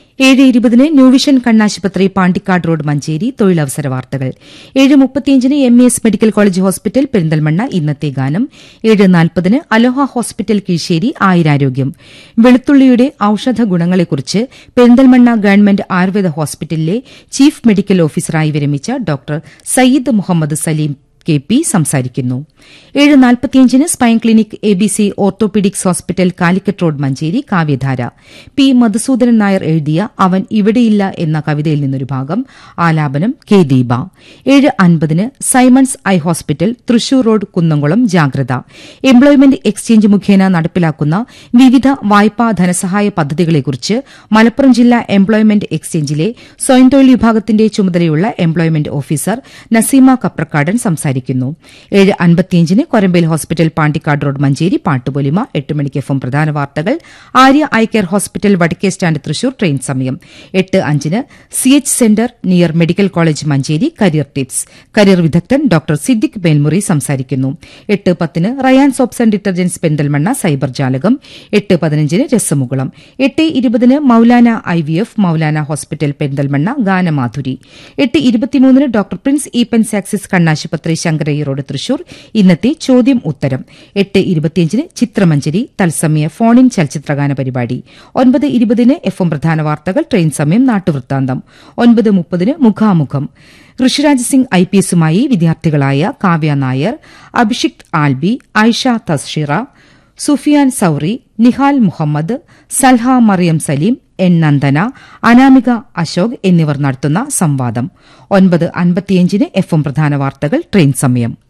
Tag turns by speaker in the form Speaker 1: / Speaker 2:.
Speaker 1: ഏഴ് ഇരുപതിന് ന്യൂവിഷൻ കണ്ണാശുപത്രി പാണ്ടിക്കാട് റോഡ് മഞ്ചേരി തൊഴിലവസര വാർത്തകൾ ഏഴ് മുപ്പത്തിയഞ്ചിന് M E S medical college hospital Perinthalmanna ഇന്നത്തെ ഗാനം ഏഴ് നാൽപ്പതിന് അലോഹ ഹോസ്പിറ്റൽ കീഴ്ശേരി ആയുരാരോഗ്യം വെളുത്തുള്ളിയുടെ ഔഷധ ഗുണങ്ങളെക്കുറിച്ച് പെരിന്തൽമണ്ണ ഗവൺമെന്റ് ആയുർവേദ ഹോസ്പിറ്റലിലെ ചീഫ് മെഡിക്കൽ ഓഫീസറായി വിരമിച്ച doctor Syed Muhammad Salim K P സംസാരിക്കുന്നു ഏഴ് നാൽപ്പത്തിയഞ്ചിന് spine clinic A B C orthopaedics hospital Calicut road Manjeri കാവ്യധാര പി മധുസൂദനൻ നായർ എഴുതിയ അവൻ ഇവിടെയില്ല എന്ന കവിതയിൽ നിന്നൊരു ഭാഗം ആലാപനം കെ ദീപ ഏഴ് അൻപതിന് Simons eye hospital Thrissur road Kunnamkulam ജാഗ്രത എംപ്ലോയ്മെന്റ് എക്സ്ചേഞ്ച് മുഖേന നടപ്പിലാക്കുന്ന വിവിധ വായ്പാ ധനസഹായ പദ്ധതികളെക്കുറിച്ച് മലപ്പുറം ജില്ലാ എംപ്ലോയ്മെന്റ് എക്സ്ചേഞ്ചിലെ സ്വയം തൊഴിൽ വിഭാഗത്തിന്റെ ചുമതലയുള്ള എംപ്ലോയ്മെന്റ് ഓഫീസർ നസീമ കപ്രക്കാടൻ സംസാരിക്കുന്നു ഏഴ് അൻപത്തിയഞ്ചിന് കൊരമ്പേൽ ഹോസ്പിറ്റൽ പാണ്ടിക്കാട് റോഡ് മഞ്ചേരി പാട്ടുപൊലിമ എട്ട് മണിക്ക് എഫും പ്രധാന വാർത്തകൾ ആര്യ ഐ കെയർ ഹോസ്പിറ്റൽ വടക്കേ സ്റ്റാൻഡ് തൃശൂർ ട്രെയിൻ സമയം എട്ട് അഞ്ചിന് C H centre near medical college Manjeri career tips career വിദഗ്ധൻ ഡോക്ടർ സിദ്ദിഖ് മേൽമുറി സംസാരിക്കുന്നു എട്ട് പത്തിന് Rayan soaps and detergents Perinthalmanna cyber ജാലകം എട്ട് പതിനഞ്ചിന് രസമുകുളം എട്ട് ഇരുപതിന് Maulana I V F Maulana hospital Perinthalmanna ഗാനമാധുരി എട്ട് ഇരുപത്തിമൂന്നിന് ഡോക്ടർ പ്രിൻസ് ഈപ്പൻ സാക്സിസ് കണ്ണാശുപത്രി ശങ്കരയ്യ റോഡ് തൃശൂർ ഇന്നത്തെ ചോദ്യം ഉത്തരം എട്ട് ഇരുപത്തിയഞ്ചിന് ചിത്രമഞ്ജരി തത്സമയ ഫോൺ ഇൻ ചലച്ചിത്രഗാന പരിപാടി ഒൻപത് ഇരുപതിന് എഫ് എം പ്രധാന വാർത്തകൾ ട്രെയിൻ സമയം നാട്ടുവൃത്താന്തം ഒൻപത് മുപ്പതിന് മുഖാമുഖം ഋഷിരാജ് സിംഗ് ഐ പി എസുമായി വിദ്യാർത്ഥികളായ കാവ്യ നായർ അഭിഷിക് ആൽബി ഐഷ തസ്ഷിറ സുഫിയാൻ സൌറി നിഹാൽ മുഹമ്മദ് സൽഹ മറിയം സലീം എൻ നന്ദന അനാമിക അശോക് എന്നിവർ നടത്തുന്ന സംവാദം ഒൻപത് അൻപത്തിയഞ്ചിന് എഫ് എം പ്രധാന വാർത്തകൾ ട്രെയിൻ സമയം